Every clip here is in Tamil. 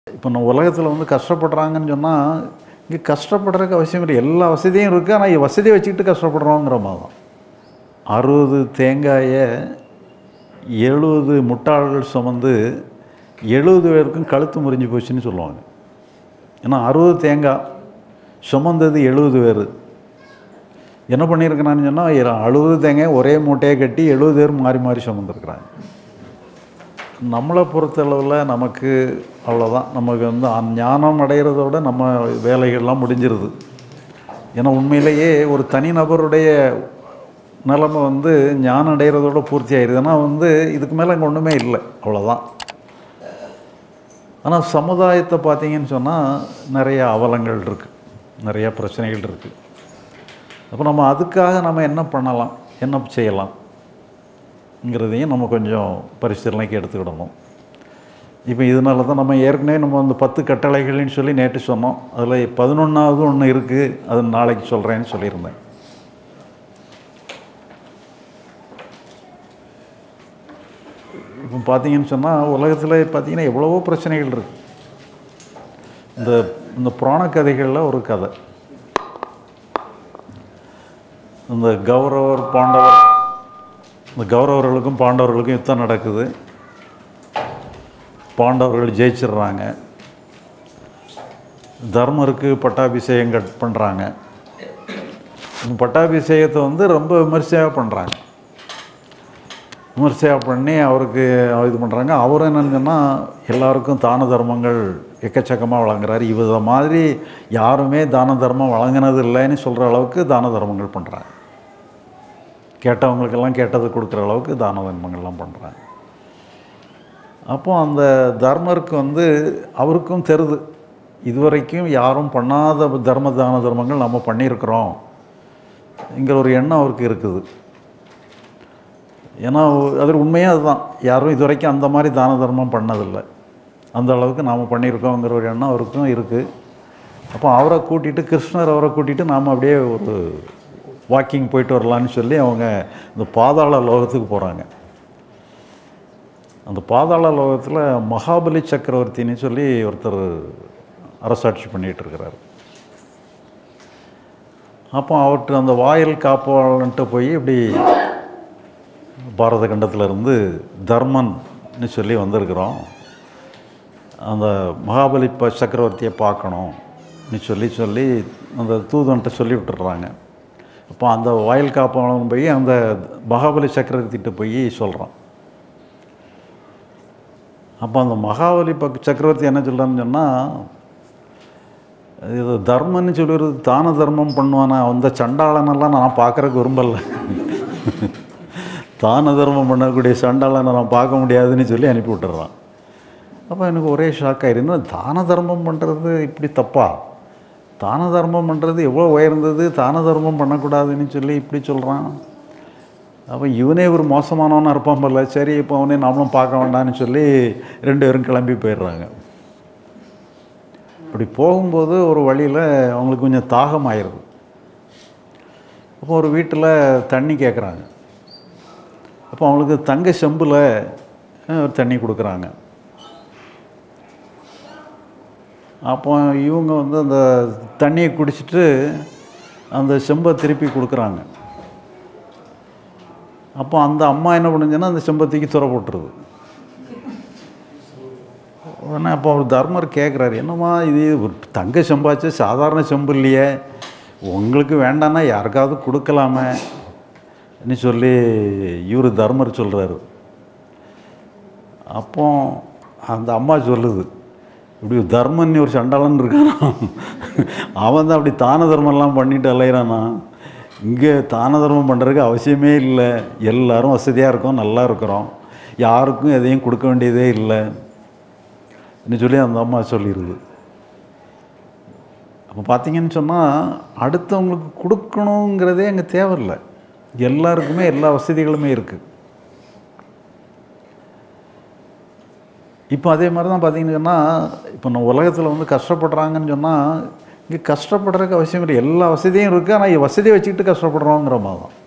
இப்போ நம்ம உலகத்தில் வந்து கஷ்டப்படுறாங்கன்னு சொன்னால் இங்கே கஷ்டப்படுறதுக்கு அவசியம் இல்லை எல்லா வசதியும் இருக்குது ஆனால் வசதியை வச்சுக்கிட்டு கஷ்டப்படுறோங்கிற மாதிரி தான் அறுபது தேங்காயை எழுபது முட்டாள்கள் சுமந்து எழுபது பேருக்கும் கழுத்து முறிஞ்சு போச்சுன்னு சொல்லுவாங்க ஏன்னா அறுபது தேங்காய் சுமந்தது எழுபது பேர் என்ன பண்ணியிருக்கிறான்னு சொன்னால் அறுபது தேங்காய் ஒரே மூட்டையை கட்டி எழுபது பேர் மாறி மாறி சுமந்துருக்குறாங்க நம்மளை பொறுத்தளவில் நமக்கு அவ்வளோதான் நமக்கு வந்து அந் ஞானம் அடைகிறதோட நம்ம வேலைகள்லாம் முடிஞ்சிருது ஏன்னா உண்மையிலேயே ஒரு தனிநபருடைய நிலைமை வந்து ஞானம் அடைகிறதோட பூர்த்தி ஆயிடுது ஏன்னா வந்து இதுக்கு மேலே அங்கே ஒன்றுமே இல்லை அவ்வளோதான் ஆனால் சமுதாயத்தை பார்த்தீங்கன்னு சொன்னால் நிறைய அவலங்கள் இருக்குது நிறைய பிரச்சனைகள் இருக்குது அப்போ நம்ம அதுக்காக நம்ம என்ன பண்ணலாம் என்ன செய்யலாம்ங்கிறதையும் நம்ம கொஞ்சம் பரிசீலனைக்கு எடுத்துக்கிடணும் இப்போ இதனால தான் நம்ம ஏற்கனவே நம்ம அந்த பத்து கட்டளைகள்னு சொல்லி நேற்று சொன்னோம் அதில் பதினொன்றாவது ஒன்று இருக்குது அது நாளைக்கு சொல்கிறேன்னு சொல்லியிருந்தேன் இப்போ பார்த்தீங்கன்னு சொன்னால் உலகத்தில் பார்த்தீங்கன்னா எவ்வளவோ பிரச்சனைகள் இருக்குது இந்த இந்த புராண கதைகளில் ஒரு கதை இந்த கௌரவர் பாண்டவர் இந்த கௌரவர்களுக்கும் பாண்டவர்களுக்கும் யுத்தம் நடக்குது பாண்டவர்கள் ஜெயிச்சிடுறாங்க தர்மருக்கு பட்டாபிஷேகம் கட் பண்ணுறாங்க இந்த பட்டாபிஷேகத்தை வந்து ரொம்ப விமர்சையாக பண்ணுறாங்க விமர்சையாக பண்ணி அவருக்கு இது பண்ணுறாங்க அவர் என்னன்னு சொன்னால் எல்லாருக்கும் தான தர்மங்கள் எக்கச்சக்கமாக வழங்குறாரு இவத மாதிரி யாருமே தான தர்மம் வழங்கினது இல்லைன்னு சொல்கிற அளவுக்கு தான தர்மங்கள் பண்ணுறாங்க கேட்டவங்களுக்கெல்லாம் கேட்டது கொடுக்குற அளவுக்கு தான தர்மங்கள்லாம் பண்ணுறாங்க அப்போ அந்த தர்மருக்கு வந்து அவருக்கும் தெரியுது இதுவரைக்கும் யாரும் பண்ணாத தர்ம தான தர்மங்கள் நம்ம பண்ணியிருக்கிறோம் இங்கிற ஒரு எண்ணம் அவருக்கு இருக்குது ஏன்னா அது உண்மையாக அதுதான் யாரும் இது வரைக்கும் அந்த மாதிரி தான தர்மம் பண்ணதில்லை அந்த அளவுக்கு நாம் பண்ணியிருக்கோங்கிற ஒரு எண்ணம் அவருக்கும் இருக்குது அப்போ அவரை கூட்டிகிட்டு கிருஷ்ணர் அவரை கூட்டிகிட்டு நாம் அப்படியே ஒரு வாக்கிங் போயிட்டு வரலான்னு சொல்லி அவங்க இந்த பாதாள லோகத்துக்கு போகிறாங்க அந்த பாதாள லோகத்தில் மகாபலி சக்கரவர்த்தின்னு சொல்லி ஒருத்தர் அரசாட்சி பண்ணிகிட்டு இருக்கிறார் அப்போ அவர்கிட்ட அந்த வாயில் காப்பாளன்ட்டு போய் இப்படி பாரத கண்டத்தில் இருந்து தர்மன்னு சொல்லி வந்திருக்கிறோம் அந்த மகாபலி ப சக்கரவர்த்தியை பார்க்கணும்னு சொல்லி சொல்லி அந்த தூதன்ட்ட சொல்லி விட்டுடுறாங்க அப்போ அந்த வாயில் காப்பாளன் போய் அந்த மகாபலி சக்கரவர்த்திகிட்ட போய் சொல்கிறான் அப்போ அந்த மகாபலி பக் சக்கரவர்த்தி என்ன சொல்கிறான்னு சொன்னால் இது தர்மம்னு சொல்லுறது தான தர்மம் பண்ணுவானா அந்த சண்டாளனெல்லாம் நான் பார்க்குறக்கு விரும்பலை தான தர்மம் பண்ணக்கூடிய சண்டாளனை நான் பார்க்க முடியாதுன்னு சொல்லி அனுப்பி விட்டுறான் அப்போ எனக்கு ஒரே ஷாக் ஆயிருந்து தான தர்மம் பண்ணுறது இப்படி தப்பா தான தர்மம் பண்ணுறது எவ்வளோ உயர்ந்தது தான தர்மம் பண்ணக்கூடாதுன்னு சொல்லி இப்படி சொல்கிறான் அப்போ இவனே ஒரு மோசமானவனாக இருப்பான் போல சரி இப்போ அவனே நாமளும் பார்க்க வேண்டாம்னு சொல்லி ரெண்டு பேரும் கிளம்பி போயிடுறாங்க அப்படி போகும்போது ஒரு வழியில் அவங்களுக்கு கொஞ்சம் தாகம் ஆயிடுது அப்போ ஒரு வீட்டில் தண்ணி கேட்குறாங்க அப்போ அவங்களுக்கு தங்க செம்பில் ஒரு தண்ணி கொடுக்குறாங்க அப்போ இவங்க வந்து அந்த தண்ணியை குடிச்சிட்டு அந்த செம்பை திருப்பி கொடுக்குறாங்க அப்போ அந்த அம்மா என்ன பண்ணுச்சுன்னா அந்த செம்பை தூக்கி துற போட்டுருது உடனே அப்போ அவர் தர்மர் கேட்குறாரு என்னம்மா இது ஒரு தங்க செம்பாச்சு சாதாரண செம்பு இல்லையே உங்களுக்கு வேண்டான்னா யாருக்காவது கொடுக்கலாமே ன்னு சொல்லி இவர் தர்மர் சொல்கிறாரு அப்போ அந்த அம்மா சொல்லுது இப்படி தர்மன் ஒரு சண்டாளன் இருக்கானா அவன் தான் அப்படி தான தர்மம்லாம் பண்ணிட்டு அலையிறானா இங்கே தான தர்மம் பண்ணுறதுக்கு அவசியமே இல்லை எல்லாரும் வசதியாக இருக்கோம் நல்லா இருக்கிறோம் யாருக்கும் எதையும் கொடுக்க வேண்டியதே இல்லை ன்னு சொல்லி அந்த அம்மா சொல்லிடுது அப்போ பார்த்தீங்கன்னு சொன்னால் அடுத்தவங்களுக்கு கொடுக்கணுங்கிறதே அங்கே தேவையில்லை எல்லாருக்குமே எல்லா வசதிகளுமே இருக்குது இப்போ அதே மாதிரி தான் பார்த்தீங்கன்னு சொன்னால் இப்போ நம்ம உலகத்தில் வந்து கஷ்டப்படுறாங்கன்னு சொன்னால் இங்கே கஷ்டப்படுறதுக்கு அவசியம் இல்லை எல்லா வசதியும் இருக்குது ஆனால் வசதியை வச்சுக்கிட்டு கஷ்டப்படுறோங்கிற மாதிரி தான்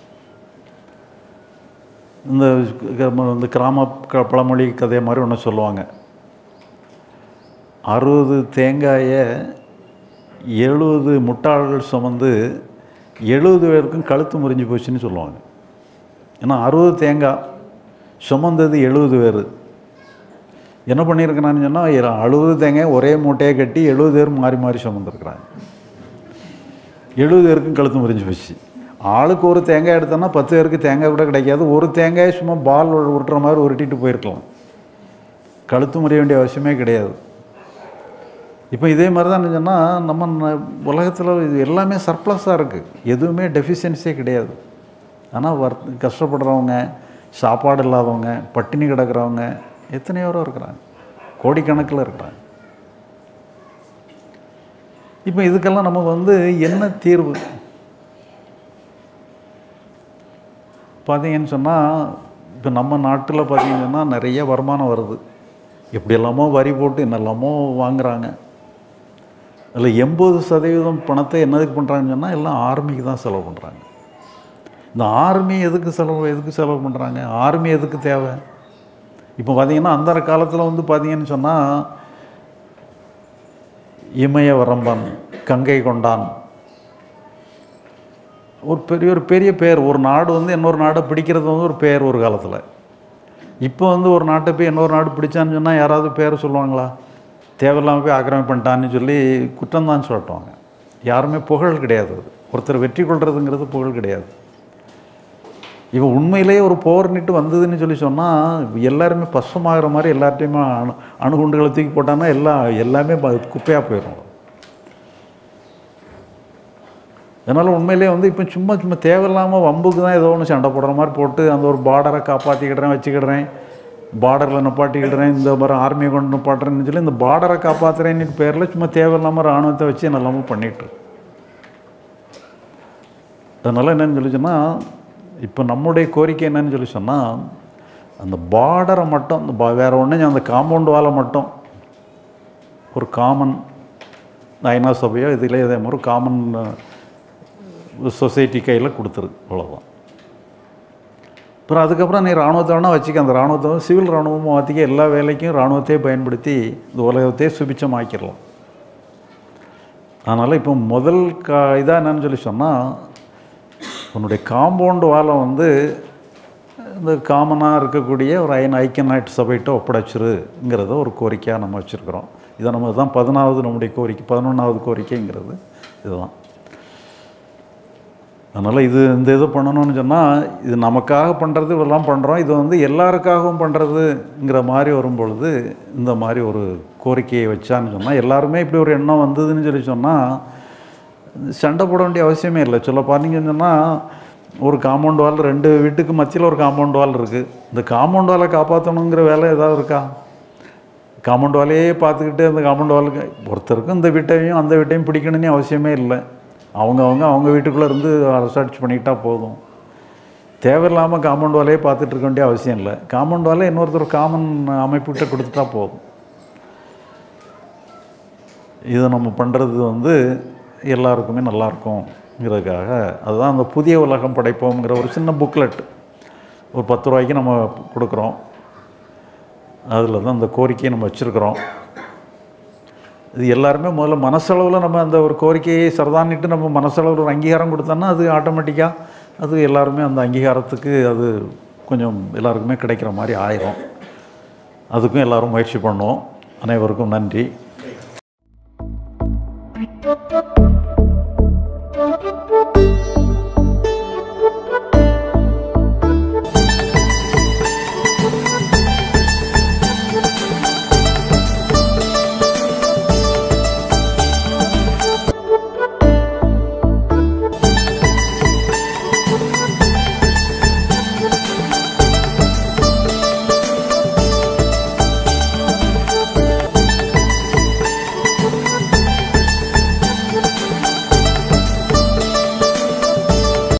இந்த க- இந்த கிராம க- பழமொழி கதை மாதிரி ஒன்று சொல்லுவாங்க அறுபது தேங்காயை எழுபது முட்டாள்கள் சுமந்து எழுபது பேருக்கும் கழுத்து முறிஞ்சு போச்சுன்னு சொல்லுவாங்க ஏன்னா அறுபது தேங்காய் சுமந்தது எழுபது பேர் என்ன பண்ணியிருக்கிறான்னு சொன்னால் அறுபது தேங்காய் ஒரே மூட்டையை கட்டி எழுபது பேர் மாறி மாறி சுமந்துருக்குறாங்க எழுபது பேருக்கும் கழுத்து முறிஞ்சு போச்சு ஆளுக்கு ஒரு தேங்காய் எடுத்தோன்னா பத்து பேருக்கு தேங்காய் கூட கிடைக்காது ஒரு தேங்காய் சும்மா பால் உருட்டுற மாதிரி உருட்டிட்டு போயிருக்கலாம் கழுத்து முறிய வேண்டிய அவசியமே கிடையாது இப்போ இதே மாதிரி தான் சொன்னால் நம்ம உலகத்தில் இது எல்லாமே சர்ப்ளஸாக இருக்குது எதுவுமே டெஃபிஷியன்சியே கிடையாது ஆனால் வர் கஷ்டப்படுறவங்க சாப்பாடு இல்லாதவங்க பட்டினி கிடக்கிறவங்க எத்தனையோ பேரும் இருக்கிறாங்க கோடிக்கணக்கில் இருக்கிறாங்க இப்போ இதுக்கெல்லாம் நமக்கு வந்து என்ன தீர்வு பார்த்தீங்கன்னு சொன்னால் இப்போ நம்ம நாட்டில் பார்த்தீங்கன்னு சொன்னால் நிறைய வருமானம் வருது எப்படி எல்லாமோ வரி போட்டு என்னெல்லாமோ வாங்குறாங்க அதில் எண்பது சதவீதம் பணத்தை என்னதுக்கு பண்ணுறாங்கன்னு சொன்னால் எல்லாம் ஆர்மிக்கு தான் செலவு பண்ணுறாங்க இந்த ஆர்மி எதுக்கு செலவு எதுக்கு செலவு பண்ணுறாங்க ஆர்மி எதுக்கு தேவை இப்போ பார்த்தீங்கன்னா அந்த காலத்தில் வந்து பார்த்தீங்கன்னு சொன்னால் இமய வரம்பன் கங்கை கொண்டான் ஒரு பெரிய ஒரு பெரிய பேர் ஒரு நாடு வந்து இன்னொரு நாடை பிடிக்கிறது வந்து ஒரு பேர் ஒரு காலத்தில் இப்போ வந்து ஒரு நாட்டை போய் இன்னொரு நாடு பிடிச்சான்னு சொன்னால் யாராவது பேர் சொல்லுவாங்களா தேவையில்லாமல் போய் ஆக்கிரமி பண்ணிட்டான்னு சொல்லி குற்றம் தான் சொல்லிட்டுவாங்க யாருமே புகழ் கிடையாது அது ஒருத்தர் வெற்றி கொள்றதுங்கிறது புகழ் கிடையாது இவன் உண்மையிலேயே ஒரு போர் நிட்டு வந்ததுன்னு சொல்லி சொன்னால் எல்லாருமே பசுமாகிற மாதிரி எல்லார்ட்டையுமே அணு அணுகுண்டுகளை தூக்கி போட்டான்னா எல்லாம் எல்லாமே குப்பையாக போயிடும் அதனால் உண்மையிலே வந்து இப்போ சும்மா சும்மா தேவையில்லாமல் வம்புக்கு தான் ஏதோ ஒன்று சண்டை போடுற மாதிரி போட்டு அந்த ஒரு பார்டரை காப்பாற்றிக்கிடுறேன் வச்சுக்கிடுறேன் பார்டரில் நிப்பாட்டிக்கிடுறேன் இந்த மாதிரி ஆர்மியை கொண்டு நிப்பாட்டுறேன்னு சொல்லி இந்த பார்டரை காப்பாற்றுறேன்னு பேரில் சும்மா தேவையில்லாமல் ராணுவத்தை வச்சு நல்லாமல் பண்ணிட்டு அதனால் என்னன்னு சொல்லி சொன்னால் இப்போ நம்முடைய கோரிக்கை என்னன்னு சொல்லி சொன்னால் அந்த பார்டரை மட்டும் அந்த பா வேறு ஒன்றும் அந்த காம்பவுண்ட் வாலை மட்டும் ஒரு காமன் ஐநா சபையோ இதில் இதே மாதிரி காமன் சொசைட்டி கையில் கொடுத்துரு அவ்வளோதான் அப்புறம் அதுக்கப்புறம் நீ இராணுவத்தை வேணால் வச்சுக்க அந்த இராணுவத்தை சிவில் இராணுவமாக மாற்றிக்க எல்லா வேலைக்கும் இராணுவத்தையே பயன்படுத்தி இந்த உலகத்தையே சுபிச்சமாக்கிடலாம் அதனால் இப்போ முதல் கா இதாக என்னன்னு சொல்லி சொன்னால் உன்னுடைய காம்பவுண்டு வாலை வந்து இந்த காமனாக இருக்கக்கூடிய ஒரு ஐநா ஐக்கிய நாட்டு சபைகிட்ட ஒப்படைச்சிருங்கிறத ஒரு கோரிக்கையாக நம்ம வச்சுருக்குறோம் இதை நம்ம தான் பதினாவது நம்முடைய கோரிக்கை பதினொன்றாவது கோரிக்கைங்கிறது இதுதான் அதனால் இது இந்த இது பண்ணணும்னு சொன்னால் இது நமக்காக பண்ணுறது இதெல்லாம் பண்ணுறோம் இது வந்து எல்லாருக்காகவும் பண்ணுறதுங்கிற மாதிரி வரும்பொழுது இந்த மாதிரி ஒரு கோரிக்கையை வச்சான்னு சொன்னால் எல்லாருமே இப்படி ஒரு எண்ணம் வந்ததுன்னு சொல்லி சொன்னால் சண்டை போட வேண்டிய அவசியமே இல்லை சொல்ல பார்த்தீங்கன்னு சொன்னால் ஒரு காம்பவுண்ட் வால் ரெண்டு வீட்டுக்கு மத்தியில் ஒரு காம்பவுண்ட் வால் இருக்குது இந்த காம்பவுண்ட் வாலை காப்பாற்றணுங்கிற வேலை ஏதாவது இருக்கா காம்பவுண்ட் வாலையே பார்த்துக்கிட்டு அந்த காம்பவுண்ட் வாலுக்கு ஒருத்தருக்கும் இந்த வீட்டையும் அந்த வீட்டையும் பிடிக்கணும்னு அவசியமே இல்லை அவங்க அவங்க அவங்க வீட்டுக்குள்ளே இருந்து ரிசர்ச் பண்ணிக்கிட்டா போதும் தேவையில்லாமல் காம்பவுண்ட் வாலையே பார்த்துட்டு இருக்க வேண்டிய அவசியம் இல்லை காம்பவுண்ட் வாலை இன்னொருத்தர் காமன் அமைப்புகிட்ட கொடுத்துட்டா போதும் இதை நம்ம பண்ணுறது வந்து எல்லாருக்குமே நல்லாயிருக்கும்ங்கிறதுக்காக அதுதான் அந்த புதிய உலகம் படைப்போங்கிற ஒரு சின்ன புக்லெட் ஒரு பத்து ரூபாய்க்கு நம்ம கொடுக்குறோம் அதில் தான் அந்த கோரிக்கையை நம்ம வச்சுருக்குறோம் இது எல்லாருமே முதல்ல மனசளவில் நம்ம அந்த ஒரு கோரிக்கையை சரதானிட்டு நம்ம மனசளவில் ஒரு அங்கீகாரம் கொடுத்தோன்னா அது ஆட்டோமேட்டிக்காக அது எல்லாருமே அந்த அங்கீகாரத்துக்கு அது கொஞ்சம் எல்லாருக்குமே கிடைக்கிற மாதிரி ஆயிரும் அதுக்கும் எல்லாரும் முயற்சி பண்ணுவோம் அனைவருக்கும் நன்றி Thank you.